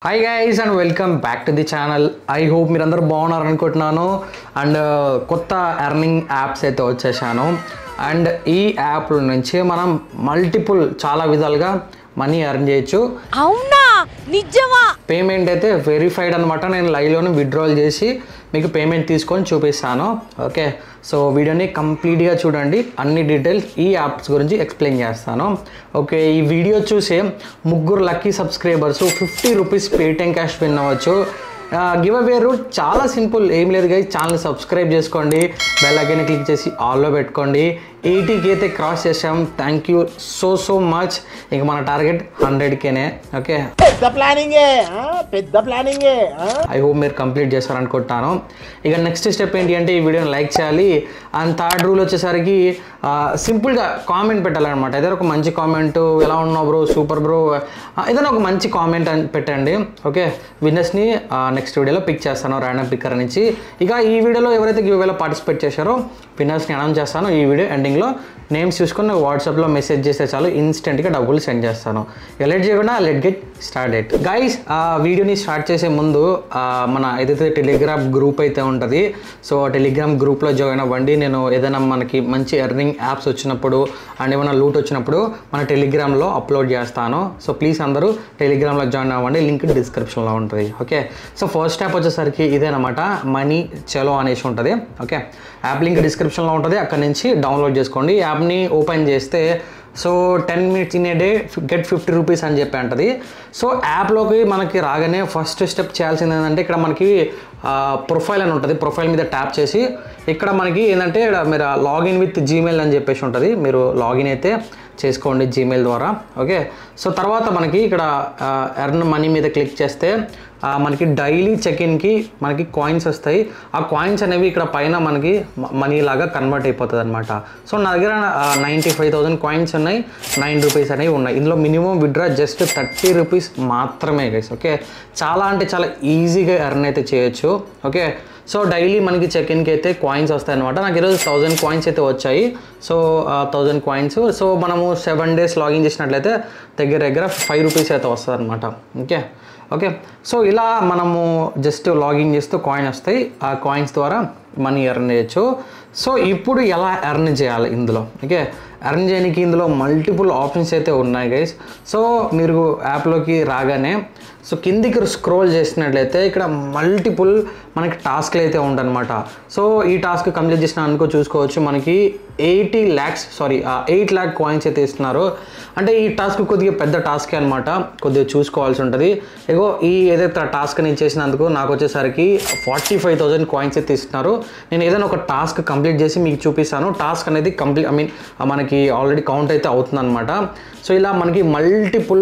Hi guys and welcome back to the channel I hope మీరందరూ బాగున్నారు అనుకుంటున్నాను and కొత్త ఎర్నింగ్ యాప్స్ అయితే వచ్చేసాను అండ్ ఈ యాప్ నుంచి మనం మల్టిపుల్ చాలా విధాలుగా మనీ ఎర్న్ చేయొచ్చు అవునా నిజమా పేమెంట్ అయితే వెరిఫైడ్ అనమాట నేను లైవ్లోనే విత్డ్రాల్ చేసి మీకు పేమెంట్ తీసుకొని చూపిస్తాను ఓకే సో వీడియోని కంప్లీట్గా చూడండి అన్ని డీటెయిల్స్ ఈ యాప్స్ గురించి ఎక్స్ప్లెయిన్ చేస్తాను ఓకే ఈ వీడియో చూసే ముగ్గురు lucky subscribers fifty rupees Paytm cash win అవ్వచ్చు గివ్ అవే రూట్ చాలా సింపుల్ ఏం లేదు గైస్ ఛానల్ సబ్స్క్రైబ్ చేసుకోండి బెల్ ఐకాన్ క్లిక్ చేసి ఆల్లో పెట్టుకోండి ఎయిటీకి అయితే క్రాస్ చేసాం thank you so so much ఇంక మన టార్గెట్ హండ్రెడ్కేనే ఓకే పెద్ద ప్లానింగే ఆ? పెద్ద ప్లానింగే ఆ? ఐ హోప్ మీరు కంప్లీట్ చేస్తారనుకుంటాను ఇక నెక్స్ట్ స్టెప్ ఏంటి అంటే ఈ వీడియోని లైక్ చేయాలి అండ్ థర్డ్ రూల్ వచ్చేసరికి సింపుల్గా కామెంట్ పెట్టాలన్నమాట ఏదైనా ఒక మంచి కామెంట్ ఎలా ఉన్నావు బ్రో సూపర్ బ్రో ఏదైనా ఒక మంచి కామెంట్ అని పెట్టండి ఓకే విన్నర్స్ని నెక్స్ట్ వీడియోలో పిక్ చేస్తాను ర్యాండమ్ పిక్కర్ నుంచి ఇక ఈ వీడియోలో ఎవరైతే గివ్వేలో పార్టిసిపేట్ చేశారో విన్నర్స్ని అనౌన్స్ చేస్తాను ఈ వీడియో ఎండింగ్లో నేమ్స్ చూసుకొని నాకు వాట్సాప్లో మెసేజ్ చేస్తే చాలు ఇన్స్టెంట్గా డబ్బులు సెండ్ చేస్తాను లెట్ చేయకుండా let get started guys ఆ వీడియోని స్టార్ట్ చేసే ముందు ఆ, మన ఏదైతే టెలిగ్రామ్ గ్రూప్ అయితే ఉంటుంది సో టెలిగ్రామ్ గ్రూప్లో జాయిన్ అవ్వండి నేను ఏదైనా మనకి మంచి ఎర్నింగ్ యాప్స్ వచ్చినప్పుడు అండ్ ఏమైనా లూట్ వచ్చినప్పుడు మన టెలిగ్రామ్లో అప్లోడ్ చేస్తాను సో ప్లీజ్ అందరూ టెలిగ్రామ్లో జాయిన్ అవ్వండి లింక్ డిస్క్రిప్షన్లో ఉంటుంది ఓకే సో ఫస్ట్ స్టెప్ వచ్చేసరికి ఇదేనమాట మనీ చలో అనేసి ఉంటుంది ఓకే యాప్ లింక్ డిస్క్రిప్షన్లో ఉంటుంది అక్కడ నుంచి డౌన్లోడ్ చేసుకోండి యాప్ని ఓపెన్ చేస్తే so ten minutes in a day get fifty rupees అని చెప్పి అంటది సో యాప్లోకి మనకి రాగానే ఫస్ట్ స్టెప్ చేయాల్సింది ఏంటంటే ఇక్కడ మనకి ప్రొఫైల్ అని ఉంటుంది ప్రొఫైల్ మీద ట్యాప్ చేసి ఇక్కడ మనకి ఏంటంటే ఇక్కడ మీరు లాగిన్ విత్ జీమెయిల్ అని చెప్పేసి ఉంటుంది మీరు లాగిన్ అయితే చేసుకోండి జీమెయిల్ ద్వారా ఓకే సో తర్వాత మనకి ఇక్కడ ఎర్న్ మనీ మీద క్లిక్ చేస్తే ఆ, మనకి డైలీ చెక్ ఇన్కి మనకి కాయిన్స్ వస్తాయి ఆ కాయిన్స్ అనేవి ఇక్కడ పైన మనకి మనీ లాగా కన్వర్ట్ అయిపోతుంది అనమాట సో నా దగ్గర నైంటీ ఫైవ్ థౌసండ్ కాయిన్స్ ఉన్నాయి నైన్ రూపీస్ అనేవి ఉన్నాయి ఇందులో minimum withdraw just thirty rupees మాత్రమే గైస్ ఓకే చాలా అంటే చాలా ఈజీగా ఎర్న్ అయితే చేయొచ్చు ఓకే సో డైలీ మనకి చెక్ ఇన్కి అయితే కాయిన్స్ వస్తాయి అనమాట నాకు ఈరోజు థౌజండ్ కాయిన్స్ అయితే వచ్చాయి సో థౌజండ్ కాయిన్స్ సో మనము సెవెన్ డేస్ లాగిన్ చేసినట్లయితే దగ్గర దగ్గర ఫైవ్ రూపీస్ అయితే వస్తుంది అనమాట ఓకే ఓకే సో ఇలా మనము జస్ట్ లాగిన్ చేస్తూ కాయిన్ వస్తాయి ఆ కాయిన్స్ ద్వారా మనీ ఎర్న్ చేయొచ్చు సో ఇప్పుడు ఎలా ఎర్న్ చేయాలి ఇందులో ఓకే ఎర్న్ చేయడానికి ఇందులో మల్టిపుల్ ఆప్షన్స్ అయితే ఉన్నాయి గైస్ సో మీరు యాప్లోకి రాగానే సో కిందికి స్క్రోల్ చేసినట్లయితే ఇక్కడ మల్టిపుల్ మనకి టాస్క్లు అయితే ఉంటాయన్నమాట సో ఈ టాస్క్ కంప్లీట్ చేసిన అనుకో చూసుకోవచ్చు మనకి eighty lakhs sorry eight lakh coins అయితే ఇస్తున్నారు అంటే ఈ టాస్క్ కొద్దిగా పెద్ద టాస్కే అనమాట కొద్దిగా చూసుకోవాల్సి ఉంటుంది ఇగో ఈ ఏదైతే టాస్క్ నేను చేసినందుకు నాకు వచ్చేసరికి ఫార్టీ ఫైవ్ థౌసండ్ కాయిన్స్ అయితే ఇస్తున్నారు నేను ఏదైనా ఒక టాస్క్ కంప్లీట్ చేసి మీకు చూపిస్తాను టాస్క్ అనేది కంప్లీట్ ఐ మీన్ మనకి ఆల్రెడీ కౌంట్ అయితే అవుతుంది అనమాట సో ఇలా మనకి మల్టిపుల్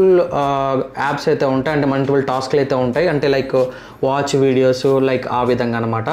యాప్స్ అయితే ఉంటాయి అంటే మల్టిపుల్ టాస్క్లు అయితే ఉంటాయి అంటే లైక్ వాచ్ వీడియోస్ లైక్ ఆ విధంగా అనమాట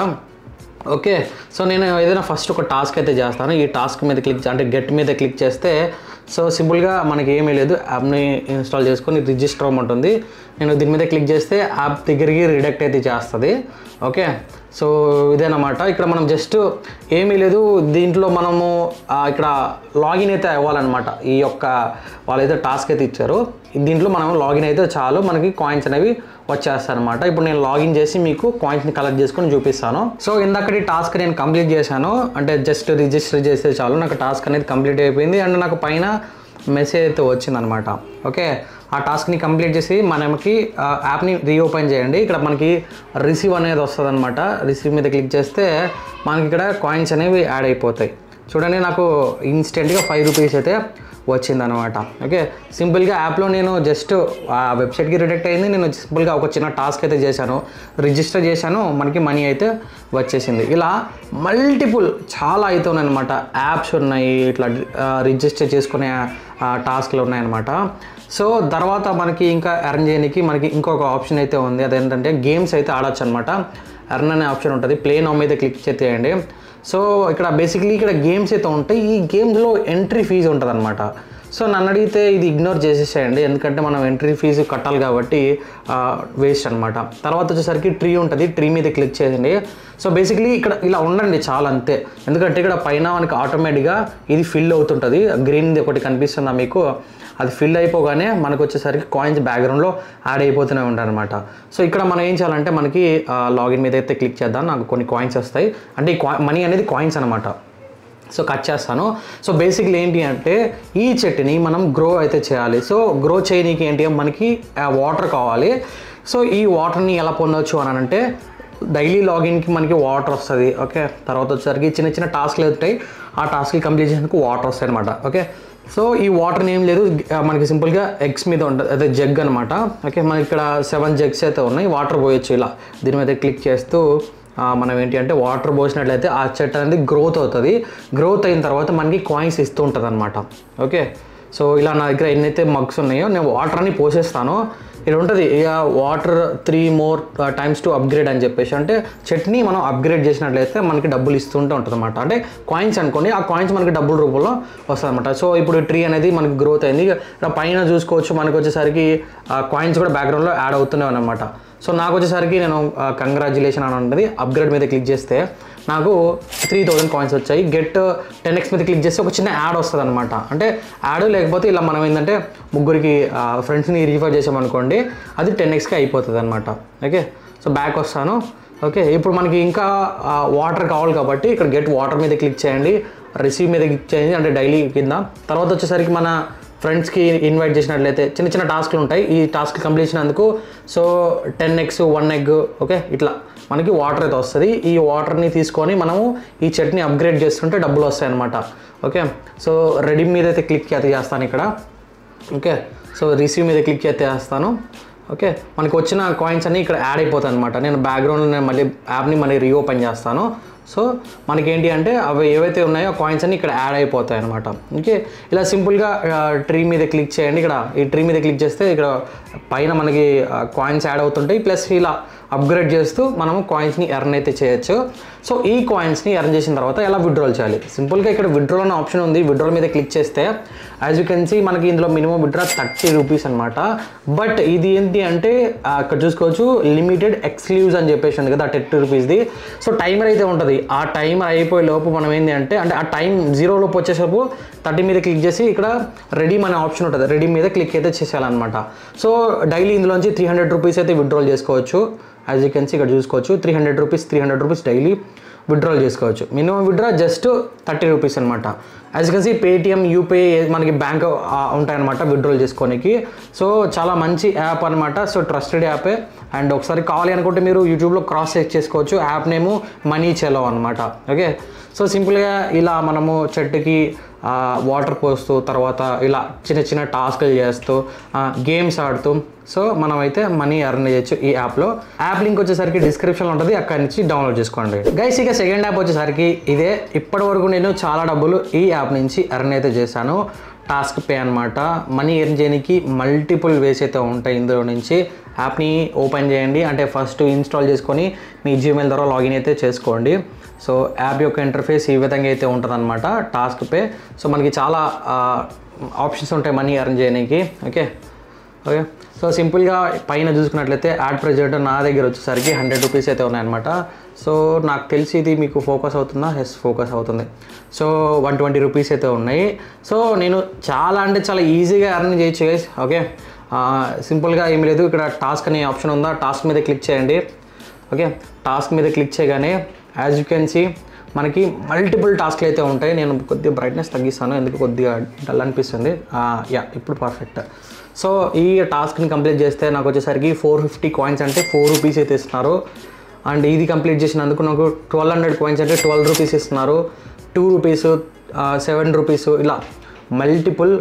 ఓకే సో నేను ఏదైనా ఫస్ట్ ఒక టాస్క్ అయితే చేస్తాను ఈ టాస్క్ మీద క్లిక్ అంటే గెట్ మీద క్లిక్ చేస్తే సో సింపుల్గా మనకి ఏమీ లేదు యాప్ని ఇన్స్టాల్ చేసుకొని రిజిస్టర్ అవ్వమంటుంది నేను దీని మీద క్లిక్ చేస్తే యాప్ దగ్గరికి రిడక్ట్ అయితే చేస్తుంది ఓకే సో ఇదేనమాట ఇక్కడ మనం జస్ట్ ఏమీ లేదు దీంట్లో మనము ఆ, ఇక్కడ లాగిన్ అయితే అవ్వాలన్నమాట ఈ యొక్క వాళ్ళైతే టాస్క్ అయితే ఇచ్చారు దీంట్లో మనం లాగిన్ అయితే చాలు మనకి కాయిన్స్ అనేవి వచ్చేస్తాయి అనమాట ఇప్పుడు నేను లాగిన్ చేసి మీకు కాయిన్స్ని కలెక్ట్ చేసుకొని చూపిస్తాను సో ఇందాకటి టాస్క్ నేను కంప్లీట్ చేశాను అంటే జస్ట్ రిజిస్టర్ చేస్తే చాలు నాకు టాస్క్ అనేది కంప్లీట్ అయిపోయింది అండ్ నాకు పైన మెసేజ్ అయితే వచ్చిందనమాట ఓకే ఆ టాస్క్ని కంప్లీట్ చేసి మనకి ఆ, యాప్ని రీఓపెన్ చేయండి ఇక్కడ మనకి రిసీవ్ అనేది వస్తుంది అనమాట రిసీవ్ మీద క్లిక్ చేస్తే మనకి ఇక్కడ కాయిన్స్ అనేవి యాడ్ అయిపోతాయి చూడండి నాకు ఇన్స్టెంట్గా ఫైవ్ రూపీస్ అయితే వచ్చిందనమాట ఓకే సింపుల్గా యాప్లో నేను జస్ట్ ఆ వెబ్సైట్కి రిడక్ట్ అయింది నేను సింపుల్గా ఒక చిన్న టాస్క్ అయితే చేశాను రిజిస్టర్ చేశాను మనకి మనీ అయితే వచ్చేసింది ఇలా మల్టిపుల్ చాలా అయితే ఉన్నాయన్నమాట యాప్స్ ఉన్నాయి ఇట్లా రిజిస్టర్ చేసుకునే టాస్క్లు ఉన్నాయన్నమాట సో తర్వాత మనకి ఇంకా ఎర్న్ చేయడానికి మనకి ఇంకొక ఆప్షన్ అయితే ఉంది అదేంటంటే గేమ్స్ అయితే ఆడొచ్చు అనమాట ఎర్న్ అనే ఆప్షన్ ఉంటుంది ప్లే నో మీద క్లిక్ చేయండి సో ఇక్కడ బేసిక్లీ ఇక్కడ గేమ్స్ అయితే ఉంటాయి ఈ గేమ్స్లో ఎంట్రీ ఫీజు ఉంటుంది అనమాట సో నన్ను అడిగితే ఇది ఇగ్నోర్ చేసేసేయండి ఎందుకంటే మనం ఎంట్రీ ఫీజు కట్టాలి కాబట్టి వేస్ట్ అనమాట తర్వాత వచ్చేసరికి ట్రీ ఉంటుంది ట్రీ మీద క్లిక్ చేయండి సో బేసిక్లీ ఇక్కడ ఇలా ఉండండి చాలా అంతే ఎందుకంటే ఇక్కడ పైన మనకి ఆటోమేటిక్గా ఇది ఫిల్ అవుతుంటుంది గ్రీన్ది ఒకటి కనిపిస్తుందా మీకు అది ఫిల్ అయిపోగానే మనకు వచ్చేసరికి కాయిన్స్ బ్యాక్గ్రౌండ్లో యాడ్ అయిపోతూనే ఉంటాయి అనమాట సో ఇక్కడ మనం ఏం చేయాలంటే మనకి లాగిన్ మీద అయితే క్లిక్ చేద్దాం నాకు కొన్ని కాయిన్స్ వస్తాయి అంటే ఈ మనీ అనేది కాయిన్స్ అనమాట సో కట్ చేస్తాను సో బేసిక్లీ ఏంటి అంటే ఈ చెట్టుని మనం గ్రో అయితే చేయాలి సో గ్రో చేయనీకి ఏంటి మనకి వాటర్ కావాలి సో ఈ వాటర్ని ఎలా పొందవచ్చు అని అంటే డైలీ లాగిన్కి మనకి వాటర్ వస్తుంది ఓకే తర్వాత వచ్చేసరికి చిన్న చిన్న టాస్క్లు ఉంటాయి ఆ టాస్క్లు కంప్లీట్ చేసేందుకు వాటర్ వస్తాయి అనమాట ఓకే సో ఈ వాటర్ ఏం లేదు ఆ, మనకి సింపుల్గా ఎగ్స్ మీద ఉంటుంది అదే జగ్ అనమాట ఓకే మనకి ఇక్కడ సెవెన్ జగ్స్ అయితే ఉన్నాయి వాటర్ పోయొచ్చు ఇలా దీని మీద క్లిక్ చేస్తూ ఆ, మనం ఏంటి అంటే వాటర్ పోసినట్లయితే ఆ చెట్టు అనేది గ్రోత్ అవుతుంది గ్రోత్ అయిన తర్వాత మనకి కాయిన్స్ ఇస్తూ ఉంటుంది అనమాట ఓకే సో ఇలా నా దగ్గర ఎన్నైతే మగ్స్ ఉన్నాయో నేను వాటర్ అని పోసేస్తాను ఇలా ఉంటుంది ఇక water three more times to upgrade అని చెప్పేసి అంటే చెట్ని మనం అప్గ్రేడ్ చేసినట్లయితే మనకి డబ్బులు ఇస్తుంటే ఉంటుంది అనమాట అంటే కాయిన్స్ అనుకోండి ఆ కాయిన్స్ మనకి డబ్బుల రూపంలో వస్తుంది అనమాట సో ఇప్పుడు ట్రీ అనేది మనకి గ్రోత్ అయింది ఇక్కడ పైన చూసుకోవచ్చు మనకి వచ్చేసరికి కాయిన్స్ కూడా బ్యాక్గ్రౌండ్లో యాడ్ అవుతూనే అనమాట సో నాకు వచ్చేసరికి నేను కంగ్రాచులేషన్ అని ఉంటుంది అప్గ్రేడ్ మీద క్లిక్ చేస్తే నాకు త్రీ థౌజండ్ కాయిన్స్ వచ్చాయి గెట్ టెన్ ఎక్స్ మీద క్లిక్ చేస్తే ఒక చిన్న యాడ్ వస్తుంది అనమాట అంటే యాడ్ లేకపోతే ఇలా మనం ఏంటంటే ముగ్గురికి ఫ్రెండ్స్ని రీఫర్ చేసామనుకోండి అది టెన్ ఎక్స్కి అయిపోతుంది అనమాట ఓకే సో బ్యాక్ వస్తాను ఓకే ఇప్పుడు మనకి ఇంకా వాటర్ కావాలి కాబట్టి ఇక్కడ గెట్ వాటర్ మీద క్లిక్ చేయండి రిసీవ్ మీద క్లిక్ చేయండి అంటే డైలీ కింద తర్వాత వచ్చేసరికి మన ఫ్రెండ్స్కి ఇన్వైట్ చేసినట్లయితే చిన్న చిన్న టాస్క్లు ఉంటాయి ఈ టాస్క్ కంప్లీట్ చేసినందుకు so ten eggs one egg okay ఇట్లా మనకి వాటర్ అయితే వస్తుంది ఈ వాటర్ని తీసుకొని మనము ఈ చెట్ని అప్గ్రేడ్ చేస్తుంటే డబ్బులు వస్తాయి అనమాట ఓకే సో రెడీ మీద అయితే క్లిక్ అయితే చేస్తాను ఇక్కడ ఓకే సో రిసీవ్ మీద క్లిక్ అయితే చేస్తాను ఓకే మనకి వచ్చిన కాయిన్స్ అన్నీ ఇక్కడ యాడ్ అయిపోతాయి అనమాట నేను బ్యాక్గ్రౌండ్లో నేను మళ్ళీ యాప్ని మళ్ళీ రీఓపెన్ చేస్తాను సో మనకి ఏంటి అంటే అవి ఏవైతే ఉన్నాయో కాయిన్స్ అన్ని ఇక్కడ యాడ్ అయిపోతాయి అనమాట ఓకే ఇలా సింపుల్గా ట్రీ మీద క్లిక్ చేయండి ఇక్కడ ఈ ట్రీ మీద క్లిక్ చేస్తే ఇక్కడ పైన మనకి కాయిన్స్ యాడ్ అవుతుంటాయి ప్లస్ ఇలా అప్గ్రేడ్ చేస్తూ మనము కాయిన్స్ని ఎర్న్ అయితే చేయొచ్చు సో ఈ కాయిన్స్ని ఎర్న్ చేసిన తర్వాత ఎలా విడ్రాల్ చేయాలి సింపుల్గా ఇక్కడ విడ్రాల్ అనే ఆప్షన్ ఉంది విడ్రాల్ మీద క్లిక్ చేస్తే యాజ్ యూ కెన్ సీ మనకి ఇందులో మినిమం విడ్రా థర్టీ రూపీస్ అనమాట బట్ ఇది ఏంటి అంటే ఆ, ఇక్కడ చూసుకోవచ్చు లిమిటెడ్ ఎక్స్క్లూజ్ అని చెప్పేసి ఉంది కదా థర్టీ రూపీస్ది సో టైమర్ అయితే ఉంటుంది ఆ టైమర్ అయిపోయే లోపు మనం ఏంటి అంటే అంటే ఆ టైం జీరో లోపు వచ్చేసరికి థర్టీ మీద క్లిక్ చేసి ఇక్కడ రెడీమ్ అనే ఆప్షన్ ఉంటుంది రెడీ మీద క్లిక్ అయితే చేసేయాలన్నమాట సో డైలీ ఇందులోంచి త్రీ హండ్రెడ్ రూపీస్ అయితే విడ్రాల్ చేసుకోవచ్చు యాజ్ యూ కెన్ సీ ఇక్కడ చూసుకోవచ్చు three hundred rupees three hundred rupees daily withdrawal చేసుకోవచ్చు minimum withdraw just thirty rupees అనమాట as you can see Paytm UPI మనకి బ్యాంక్ ఉంటాయన్నమాట విడ్రాల్ చేసుకోనికి సో చాలా మంచి యాప్ అనమాట సో ట్రస్టెడ్ యాపే అండ్ ఒకసారి కావాలి అనుకుంటే మీరు యూట్యూబ్లో క్రాస్ చెక్ చేసుకోవచ్చు యాప్ నేము మనీ చెలో అనమాట ఓకే సో సింపుల్గా ఇలా మనము చెట్టుకి వాటర్ పోస్తూ తర్వాత ఇలా చిన్న చిన్న టాస్క్లు చేస్తూ గేమ్స్ ఆడుతూ సో మనమైతే మనీ ఎర్న్ చేయొచ్చు ఈ యాప్లో యాప్ లింక్ వచ్చేసరికి డిస్క్రిప్షన్లో ఉంటుంది అక్కడి నుంచి డౌన్లోడ్ చేసుకోండి గైస్ ఇక సెకండ్ యాప్ వచ్చేసరికి ఇదే ఇప్పటి వరకు నేను చాలా డబ్బులు ఈ యాప్ నుంచి ఎర్న్ అయితే చేశాను టాస్క్ పే అనమాట మనీ ఎర్న్ చేయడానికి మల్టిపుల్ వేస్ అయితే ఉంటాయి ఇందులో నుంచి యాప్ని ఓపెన్ చేయండి అంటే ఫస్ట్ ఇన్స్టాల్ చేసుకొని మీ జీమెయిల్ ద్వారా లాగిన్ అయితే చేసుకోండి సో యాప్ యొక్క ఇంటర్ఫేస్ ఈ విధంగా అయితే ఉంటుందన్నమాట టాస్క్ పే సో మనకి చాలా ఆప్షన్స్ ఉంటాయి మనీ ఎర్న్ చేయడానికి ఓకే ఓకే సో సింపుల్గా పైన చూసుకున్నట్లయితే యాడ్ ప్రెజెంట్ నా దగ్గర వచ్చేసరికి హండ్రెడ్ రూపీస్ అయితే ఉన్నాయన్నమాట సో నాకు తెలిసి ఇది మీకు ఫోకస్ అవుతుందా ఎస్ ఫోకస్ అవుతుంది సో వన్ ట్వంటీ రూపీస్ అయితే ఉన్నాయి సో నేను చాలా అంటే చాలా ఈజీగా ఎర్న్ చేయొచ్చు గైస్ ఓకే సింపుల్గా ఏమి లేదు ఇక్కడ టాస్క్ అనే ఆప్షన్ ఉందా టాస్క్ మీద క్లిక్ చేయండి ఓకే టాస్క్ మీద క్లిక్ చేయగానే యాజ్ యూ కెన్ సీ మనకి మల్టిపుల్ టాస్క్లు అయితే ఉంటాయి నేను కొద్దిగా బ్రైట్నెస్ తగ్గిస్తాను ఎందుకు కొద్దిగా డల్ అనిపిస్తుంది యా ఇప్పుడు పర్ఫెక్ట్ సో ఈ టాస్క్ని కంప్లీట్ చేస్తే నాకు వచ్చేసరికి ఫోర్ ఫిఫ్టీ కాయిన్స్ అంటే ఫోర్ రూపీస్ అయితే ఇస్తున్నారు అండ్ ఇది కంప్లీట్ చేసినందుకు నాకు ట్వెల్వ్ హండ్రెడ్ కాయిన్స్ అంటే ట్వెల్వ్ రూపీస్ ఇస్తున్నారు టూ రూపీస్ సెవెన్ రూపీస్ ఇలా మల్టిపుల్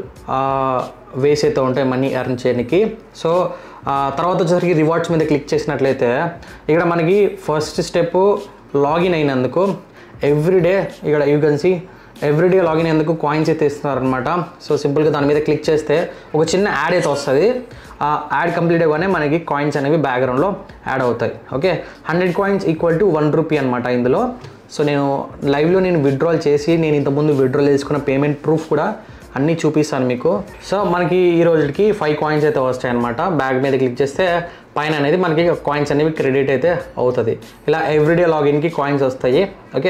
వేస్ అయితే ఉంటాయి మనీ ఎర్న్ చేయడానికి సో ఆ, తర్వాత వచ్చేసరికి రివార్డ్స్ మీద క్లిక్ చేసినట్లయితే ఇక్కడ మనకి ఫస్ట్ స్టెప్ లాగిన్ అయినందుకు ఎవ్రీడే ఇక్కడ you can see everyday login అయ్యేందుకు కాయిన్స్ అయితే ఇస్తున్నారనమాట సో సింపుల్గా దాని మీద క్లిక్ చేస్తే ఒక చిన్న యాడ్ అయితే వస్తుంది ఆ యాడ్ కంప్లీట్ అవ్వగానే మనకి కాయిన్స్ అనేవి బ్యాక్గ్రౌండ్లో యాడ్ అవుతాయి okay hundred coins equal to one rupee అనమాట ఇందులో సో నేను లైవ్లో నేను విత్డ్రాల్ చేసి నేను ఇంతకుముందు విత్డ్రాల్ చేసుకున్న పేమెంట్ ప్రూఫ్ కూడా అన్నీ చూపిస్తాను మీకు సో మనకి ఈ రోజుకి ఫైవ్ కాయిన్స్ అయితే వస్తాయి అనమాట బ్యాగ్ మీద క్లిక్ చేస్తే పైన అనేది మనకి కాయిన్స్ అనేవి క్రెడిట్ అయితే అవుతుంది ఇలా ఎవ్రీడే లాగిన్కి కాయిన్స్ వస్తాయి ఓకే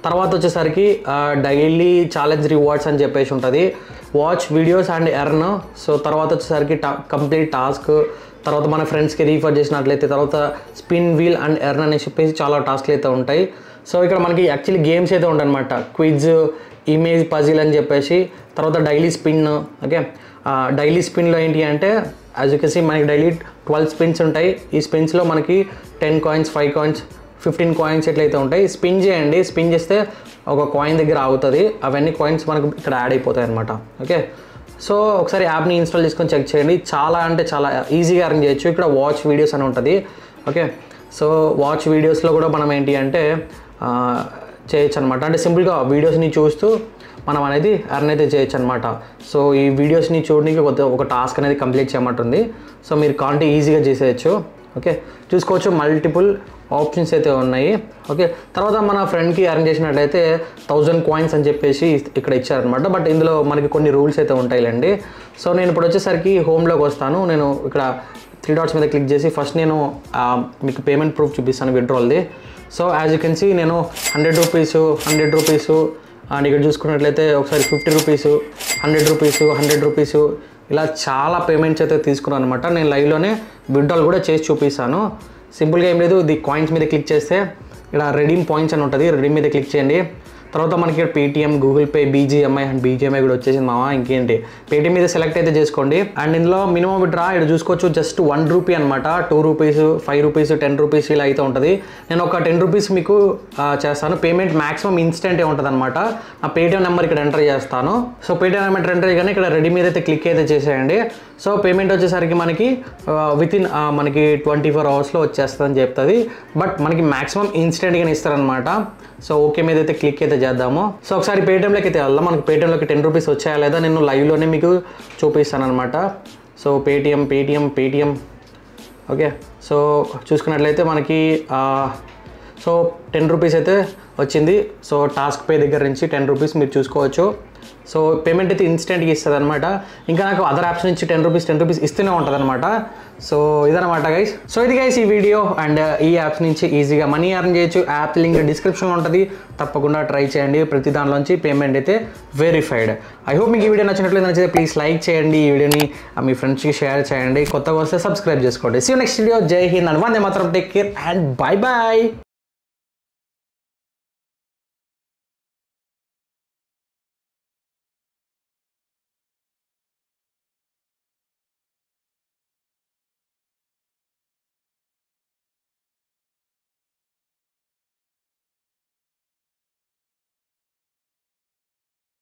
తర్వాత వచ్చేసరికి డైలీ ఛాలెంజ్ రివార్డ్స్ అని చెప్పేసి ఉంటుంది watch videos and earn so తర్వాత వచ్చేసరికి టా కంప్లీట్ టాస్క్ తర్వాత మన ఫ్రెండ్స్కి రీఫర్ చేసినట్లయితే తర్వాత స్పిన్ వీల్ అండ్ ఎర్న్ అని చెప్పేసి చాలా టాస్క్లు అయితే ఉంటాయి సో ఇక్కడ మనకి యాక్చువల్లీ గేమ్స్ అయితే ఉంటాయి అనమాట క్విజ్ ఇమేజ్ పజిల్ అని చెప్పేసి తర్వాత డైలీ స్పిన్ ఓకే డైలీ స్పిన్లో ఏంటి అంటే యాజ్ యూ కెన్ సీ మనకి డైలీ ట్వెల్వ్ స్పిన్స్ ఉంటాయి ఈ స్పిన్స్లో మనకి ten coins five coins fifteen coins ఎట్లయితే ఉంటాయి స్పిన్ చేయండి స్పిన్ చేస్తే ఒక కాయిన్ దగ్గర ఆగుతుంది అవన్నీ కాయిన్స్ మనకు ఇక్కడ యాడ్ అయిపోతాయి అనమాట ఓకే సో ఒకసారి యాప్ని ఇన్స్టాల్ చేసుకొని చెక్ చేయండి చాలా అంటే చాలా ఈజీగా అర్న్ చేయొచ్చు ఇక్కడ వాచ్ వీడియోస్ అని ఉంటుంది ఓకే సో వాచ్ వీడియోస్లో కూడా మనం ఏంటి అంటే ఆ, చేయొచ్చు అనమాట అంటే సింపుల్గా వీడియోస్ని చూస్తూ మనం అనేది అర్న్ అయితే చేయొచ్చు అనమాట సో ఈ వీడియోస్ని చూడడానికి కొద్ది ఒక టాస్క్ అనేది కంప్లీట్ చేయమంటుంది సో మీరు కాంటే ఈజీగా చేసేయచ్చు ఓకే చూసుకోవచ్చు మల్టిపుల్ ఆప్షన్స్ అయితే ఉన్నాయి ఓకే తర్వాత మన ఫ్రెండ్కి అరేంజ్ చేసినట్లయితే థౌజండ్ కాయిన్స్ అని చెప్పేసి ఇక్కడ ఇచ్చారనమాట బట్ ఇందులో మనకి కొన్ని రూల్స్ అయితే ఉంటాయిలేండి సో నేను ఇప్పుడు వచ్చేసరికి హోమ్లోకి వస్తాను నేను ఇక్కడ త్రీ డాట్స్ మీద క్లిక్ చేసి ఫస్ట్ నేను ఆ, మీకు పేమెంట్ ప్రూఫ్ చూపిస్తాను విడ్రాల్ది so as you can see నేను hundred rupees hundred rupees and ఇక్కడ చూసుకున్నట్లయితే ఒకసారి fifty rupees hundred rupees hundred rupees ఇలా చాలా పేమెంట్స్ అయితే తీసుకున్నాను అనమాట నేను లైవ్లోనే విడ్రాల్ కూడా చేసి చూపిస్తాను సింపుల్గా ఏం లేదు ది కాయిన్స్ మీద క్లిక్ చేస్తే ఇక్కడ రెడీమ్ పాయింట్స్ అని ఉంటుంది రెడీమ్ మీద క్లిక్ చేయండి తర్వాత మనకి ఇక్కడ Paytm Google Pay BGMI and BGMI కూడా వచ్చేసింది మావా ఇంకేంటి పేటిఎం మీద సెలెక్ట్ అయితే చేసుకోండి అండ్ ఇందులో మినిమం విడ్రా ఇక్కడ చూసుకోవచ్చు జస్ట్ వన్ రూపీ అనమాట two rupees five rupees ten rupees ఇలా అయితే ఉంటుంది నేను ఒక టెన్ రూపీస్ మీకు ఆ, చేస్తాను పేమెంట్ మాక్సిమం ఇన్స్టెంటే ఉంటుంది అనమాట నా పేటిఎం నెంబర్ ఇక్కడ ఎంటర్ చేస్తాను సో పేటిఎం నెంబర్ ఎంటర్ చేయగానే ఇక్కడ రెడీ మీద అయితే క్లిక్ అయితే చేసేయండి సో పేమెంట్ వచ్చేసరికి మనకి విత్ ఇన్ మనకి ట్వంటీ ఫోర్ అవర్స్లో వచ్చేస్తుందని చెప్తుంది బట్ మనకి మాక్సిమం ఇన్స్టెంట్గానే ఇస్తారనమాట సో ఓకే మీద అయితే క్లిక్ అయితే చేద్దాము సో ఒకసారి పేటిఎంలోకి అయితే వెళ్దాం మనకి పేటిఎంలోకి టెన్ రూపీస్ వచ్చాయా లేదా నేను లైవ్లోనే మీకు చూపిస్తాను అనమాట so Paytm Paytm Paytm okay so చూసుకున్నట్లయితే మనకి ఆ, సో టెన్ రూపీస్ అయితే వచ్చింది సో టాస్క్ పే దగ్గర నుంచి టెన్ రూపీస్ మీరు చూసుకోవచ్చు సో పేమెంట్ అయితే ఇన్స్టెంట్గా ఇస్తుంది అనమాట ఇంకా నాకు అదర్ యాప్స్ నుంచి టెన్ రూపీస్ టెన్ రూపీస్ ఇస్తూనే ఉంటుంది అనమాట సో ఇదనమాట గైస్ సో ఇది గైస్ ఈ వీడియో అండ్ ఈ యాప్స్ నుంచి ఈజీగా మనీ అర్న్ చేయొచ్చు యాప్ లింక్ డిస్క్రిప్షన్లో ఉంటుంది తప్పకుండా ట్రై చేయండి ప్రతి దానిలోంచి పేమెంట్ అయితే వెరిఫైడ్ ఐ హోప్ మీకు ఈ వీడియో నచ్చినట్లయితే నచ్చితే ప్లీజ్ లైక్ చేయండి ఈ వీడియోని ఆ, మీ ఫ్రెండ్స్కి షేర్ చేయండి కొత్తగా వస్తే సబ్స్క్రైబ్ చేసుకోండి సీ నెక్స్ట్ వీడియో జై హింద్ అండ్ వందే మాత్రం take care and bye bye